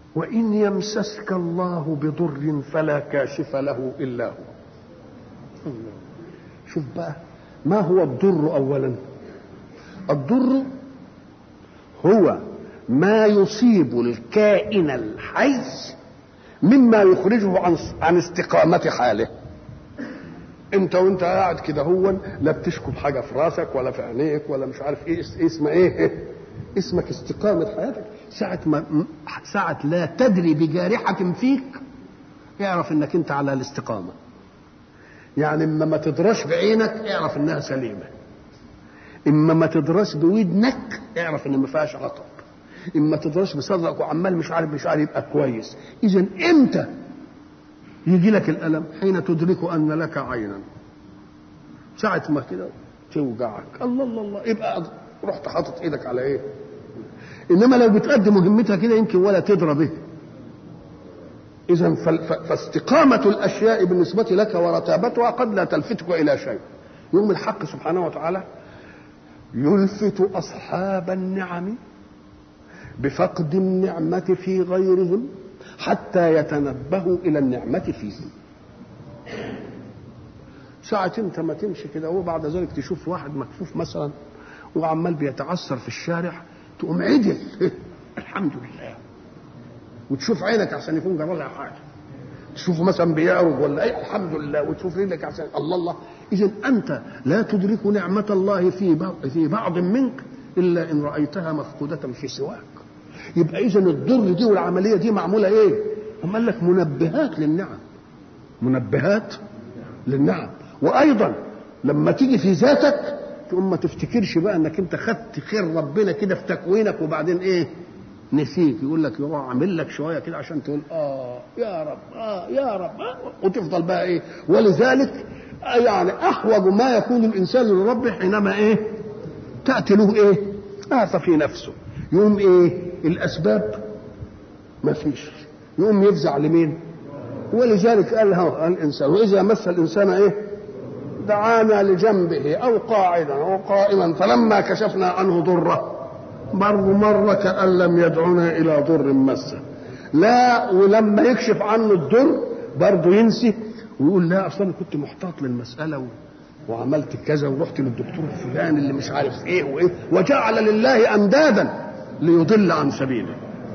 وإن يمسسك الله بضر فلا كاشف له إلا هو الله. شوف بقى ما هو الضر أولا الضر هو ما يصيب الكائن الحي مما يخرجه عن عن استقامة حاله انت وانت قاعد كده هو لا بتشكب حاجه في راسك ولا في عينيك ولا مش عارف ايه اسمه ايه اسمك استقامه حياتك ساعه ما ساعه لا تدري بجارحه فيك اعرف انك انت على الاستقامه يعني اما ما تدرش بعينك اعرف انها سليمه اما ما تدرس بودنك اعرف ان ما فيهاش عطب اما تدرس بصدرك وعمال مش عارف مش عارف يبقى كويس اذا امتى يجي لك الالم حين تدرك ان لك عينا ساعه ما كده توجعك الله الله الله يبقى رحت حاطط ايدك على ايه انما لو بتقدم مهمتها كده يمكن ولا تدرى به اذا فاستقامه الاشياء بالنسبه لك ورتابتها قد لا تلفتك الى شيء يوم الحق سبحانه وتعالى يلفت اصحاب النعم بفقد النعمه في غيرهم حتى يتنبهوا الى النعمه فيهم ساعة انت ما تمشي كده وبعد ذلك تشوف واحد مكفوف مثلا وعمال بيتعثر في الشارع تقوم عدل الحمد لله وتشوف عينك عشان يكون جرى لها حاجه تشوفه مثلا بيعرج ولا ايه الحمد لله وتشوف رجلك عشان الله الله اذا انت لا تدرك نعمه الله في بعض في بعض منك الا ان رايتها مفقوده في سواك يبقى اذا الضر دي والعمليه دي معموله ايه؟ هم قال لك منبهات للنعم منبهات للنعم وايضا لما تيجي في ذاتك تقوم ما تفتكرش بقى انك انت خدت خير ربنا كده في تكوينك وبعدين ايه؟ نسيت يقول لك يروح عامل لك شويه كده عشان تقول اه يا رب اه يا رب آه وتفضل بقى ايه ولذلك يعني احوج ما يكون الانسان لربه حينما ايه تاتي له ايه آثى في نفسه يقوم ايه الاسباب ما فيش يقوم يفزع لمين ولذلك قال ها الانسان واذا مس الانسان ايه دعانا لجنبه او قاعدا او قائما فلما كشفنا عنه ضره مر مرة كأن لم يدعنا إلى ضر مسه لا ولما يكشف عنه الضر برضه ينسي ويقول لا أصلا أنا كنت محتاط للمسألة و... وعملت كذا ورحت للدكتور الفلاني اللي مش عارف ايه وايه وجعل لله اندادا ليضل عن سبيله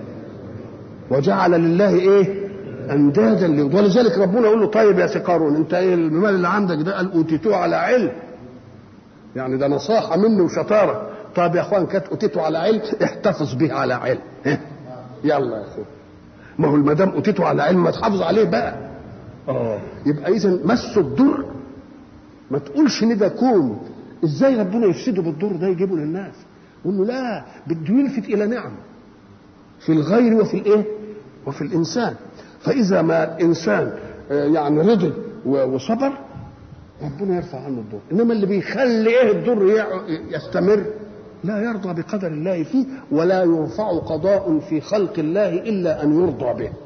وجعل لله ايه اندادا ليضل ولذلك ربنا يقول له طيب يا سقارون انت ايه المال اللي عندك ده قال اوتيتوه على علم يعني ده نصاحه مني وشطاره طب يا اخوان كانت اوتيته على علم احتفظ به على علم يلا يا اخوان ما هو ما دام اوتيته على علم ما تحافظ عليه بقى اه يبقى اذا مس الضر ما تقولش ان ده كون ازاي ربنا يفسده بالضر ده يجيبه للناس قول له لا بده يلفت الى نعم في الغير وفي الايه وفي الانسان فاذا ما الانسان يعني رضي وصبر ربنا يرفع عنه الضر انما اللي بيخلي ايه الضر يستمر لا يرضى بقدر الله فيه ولا يرفع قضاء في خلق الله الا ان يرضى به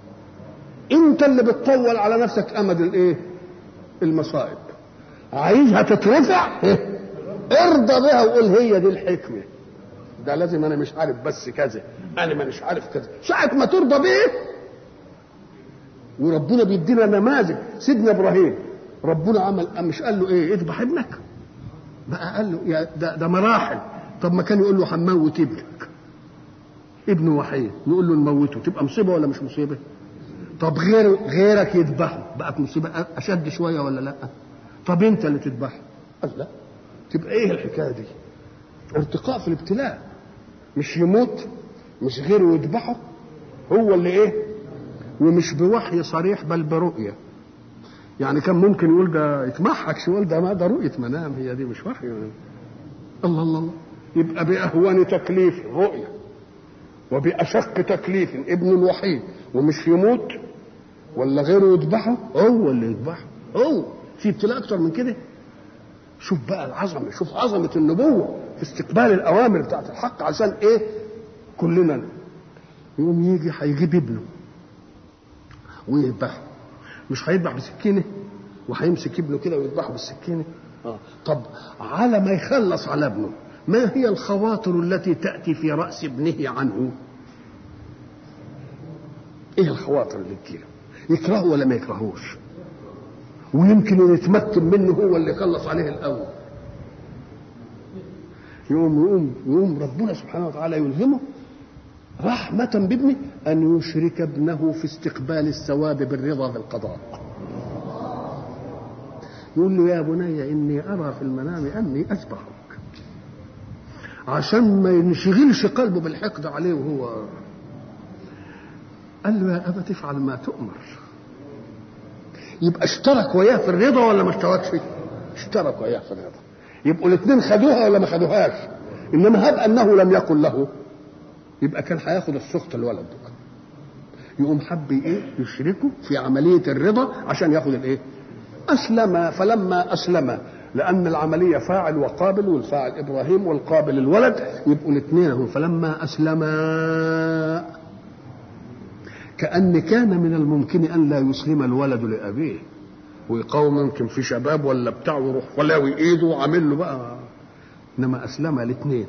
انت اللي بتطول على نفسك امد الايه المصائب عايزها تترفع ارضى بها وقول هي دي الحكمه ده لازم انا مش عارف بس كذا انا ما مش عارف كذا ساعه ما ترضى به وربنا بيدينا نماذج سيدنا ابراهيم ربنا عمل مش قال له ايه اذبح ابنك بقى قال له يا ده, ده مراحل طب ما كان يقول له هنموت ابنك ابنه وحيد نقول له نموته تبقى مصيبه ولا مش مصيبه طب غير غيرك يذبحه بقت مصيبه اشد شويه ولا لا طب انت اللي تذبحه قال لا تبقى ايه الحكايه دي ارتقاء في الابتلاء مش يموت مش غيره يذبحه هو اللي ايه ومش بوحي صريح بل برؤيه يعني كان ممكن يقول ده يتمحك شويه ده ما ده رؤيه منام هي دي مش وحي الله الله الله يبقى باهون تكليف رؤيه وباشق تكليف ابن الوحيد ومش يموت ولا غيره يذبحه هو اللي يذبحه هو في ابتلاء اكتر من كده شوف بقى العظمه شوف عظمه النبوه في استقبال الاوامر بتاعت الحق عشان ايه كلنا يقوم يجي هيجيب ابنه ويذبحه مش هيذبح بسكينه وهيمسك ابنه كده ويذبحه بالسكينه آه. طب على ما يخلص على ابنه ما هي الخواطر التي تاتي في راس ابنه عنه ايه الخواطر اللي تجيله يكرهه ولا ما يكرهوش ويمكن يتمكن منه هو اللي خلص عليه الاول يقوم يقوم يقوم ربنا سبحانه وتعالى يلهمه رحمة بابنه أن يشرك ابنه في استقبال الثواب بالرضا بالقضاء يقول له يا بني إني أرى في المنام أني أذبحك عشان ما ينشغلش قلبه بالحقد عليه وهو قال له يا أبا تفعل ما تؤمر يبقى اشترك وياه في الرضا ولا ما اشتركش اشترك وياه في الرضا يبقوا الاثنين خدوها ولا ما خدوهاش انما هب انه لم يقل له يبقى كان هياخد السخط الولد ده يقوم حب ايه يشركه في عمليه الرضا عشان ياخد الايه اسلم فلما اسلم لان العمليه فاعل وقابل والفاعل ابراهيم والقابل الولد يبقوا الاثنين هم فلما اسلما كان كان من الممكن ان لا يسلم الولد لابيه ويقاوم يمكن في شباب ولا بتاع ويروح ولاوي ايده وعامل له بقى انما اسلم الاثنين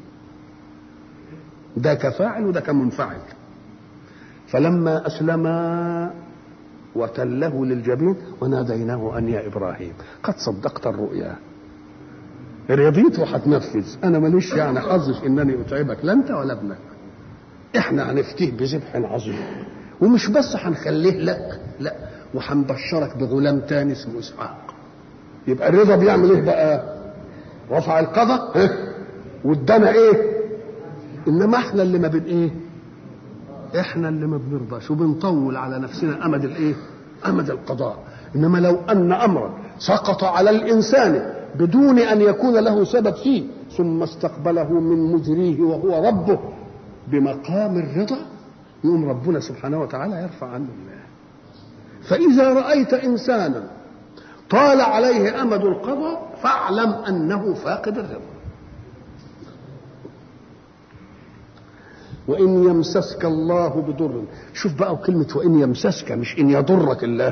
ده كفاعل وده كمنفعل فلما أسلما وتله للجبين وناديناه أن يا إبراهيم قد صدقت الرؤيا رضيت وهتنفذ أنا ماليش يعني حظ إنني أتعبك لا أنت ولا ابنك إحنا هنفتيه بذبح عظيم ومش بس هنخليه لك لا وهنبشرك بغلام تاني اسمه إسحاق يبقى الرضا بيعمل إيه بقى؟ رفع القضاء وادانا إيه؟ انما احنا اللي ما بن ايه احنا اللي ما بنرضاش وبنطول على نفسنا امد الايه امد القضاء انما لو ان امرا سقط على الانسان بدون ان يكون له سبب فيه ثم استقبله من مجريه وهو ربه بمقام الرضا يقوم ربنا سبحانه وتعالى يرفع عنه الله فاذا رايت انسانا طال عليه امد القضاء فاعلم انه فاقد الرضا وإن يمسسك الله بضر شوف بقى كلمة وإن يمسسك مش إن يضرك الله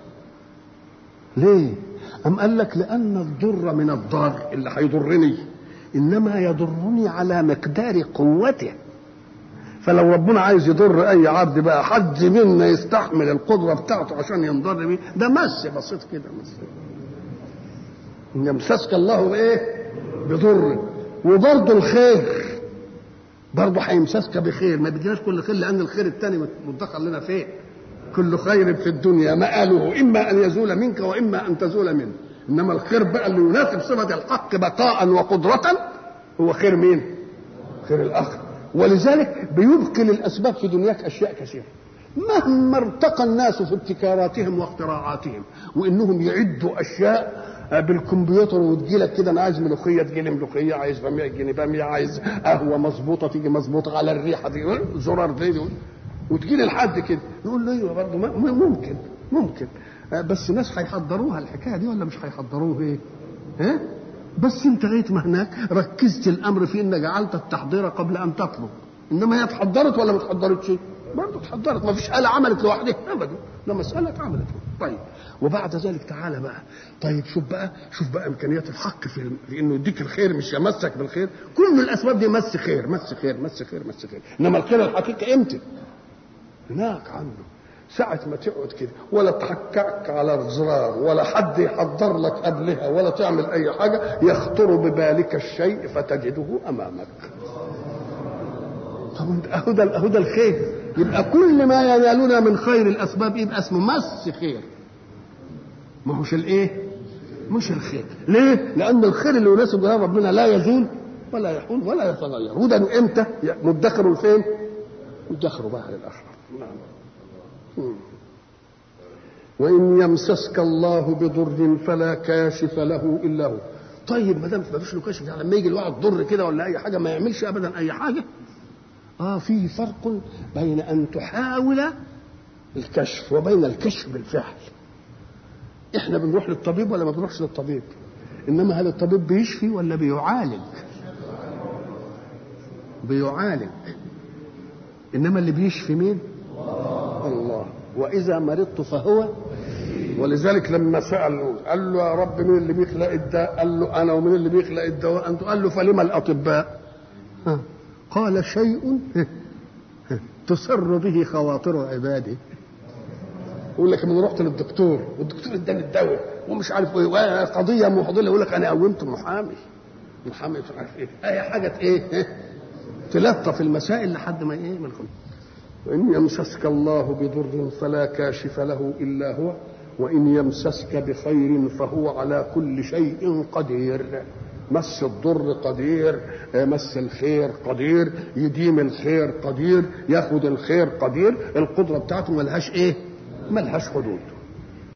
ليه أم قال لك لأن الضر من الضار اللي هيضرني إنما يضرني على مقدار قوته فلو ربنا عايز يضر أي عبد بقى حد منا يستحمل القدرة بتاعته عشان ينضر بيه ده مس بسيط كده مس إن يمسسك الله بإيه بضر وبرضه الخير برضه هيمسسك بخير ما بدناش كل خير لان الخير الثاني مدخر لنا فين كل خير في الدنيا مآله اما ان يزول منك واما ان تزول منه انما الخير بقى اللي يناسب صفه الحق بقاء وقدره هو خير مين خير الاخر ولذلك بيبقي للاسباب في دنياك اشياء كثيره مهما ارتقى الناس في ابتكاراتهم واختراعاتهم وانهم يعدوا اشياء بالكمبيوتر وتجي لك كده انا عايز ملوخيه تجي لي ملوخيه عايز باميه تجي لي باميه عايز قهوه مظبوطه تيجي مظبوطه على الريحه دي زرار دي وتجي لي لحد كده نقول له ايوه برضه ممكن ممكن بس ناس هيحضروها الحكايه دي ولا مش هيحضروها ايه؟ ها؟ بس انت لغايه ما هناك ركزت الامر في ان جعلت التحضير قبل ان تطلب انما هي اتحضرت ولا ما اتحضرتش؟ برضه اتحضرت ما فيش آلة عملت لوحدها ابدا ده مسألة اتعملت طيب وبعد ذلك تعالى بقى طيب شوف بقى شوف بقى امكانيات الحق في, في انه يديك الخير مش يمسك بالخير كل الاسباب دي مس خير مس خير مس خير مس خير انما الخير الحقيقي امتى؟ هناك عنده ساعة ما تقعد كده ولا تحكعك على الزرار ولا حد يحضر لك قبلها ولا تعمل أي حاجة يخطر ببالك الشيء فتجده أمامك طب أهو ده أهو ده الخير يبقى كل ما ينالنا من خير الأسباب يبقى اسمه مس خير ما هوش الإيه؟ مش الخير ليه؟ لأن الخير اللي يناسب جلال ربنا لا يزول ولا يحول ولا يتغير وده امتى؟ مدخر فين؟ مدخر بقى للآخرة نعم وإن يمسسك الله بضر فلا كاشف له إلا هو طيب ما دام ما فيش له كاشف يعني لما يجي الواحد ضر كده ولا أي حاجة ما يعملش أبدا أي حاجة آه فيه فرق بين أن تحاول الكشف وبين الكشف بالفعل احنا بنروح للطبيب ولا ما بنروحش للطبيب انما هل الطبيب بيشفي ولا بيعالج بيعالج انما اللي بيشفي مين الله واذا مرضت فهو ولذلك لما سال قال له يا رب مين اللي بيخلق الداء قال له انا ومين اللي بيخلق الدواء انت قال له فلما الاطباء ها. قال شيء تسر به خواطر عبادي يقول لك من رحت للدكتور والدكتور اداني الدواء ومش عارف ايه قضيه معضله يقول لك انا قومت محامي محامي مش عارف ايه اي حاجه ايه تلطف المسائل لحد ما ايه من وان يمسسك الله بضر فلا كاشف له الا هو وان يمسسك بخير فهو على كل شيء قدير مس الضر قدير مس الخير قدير يديم الخير قدير ياخد الخير قدير القدره بتاعته ملهاش ايه ملهاش حدود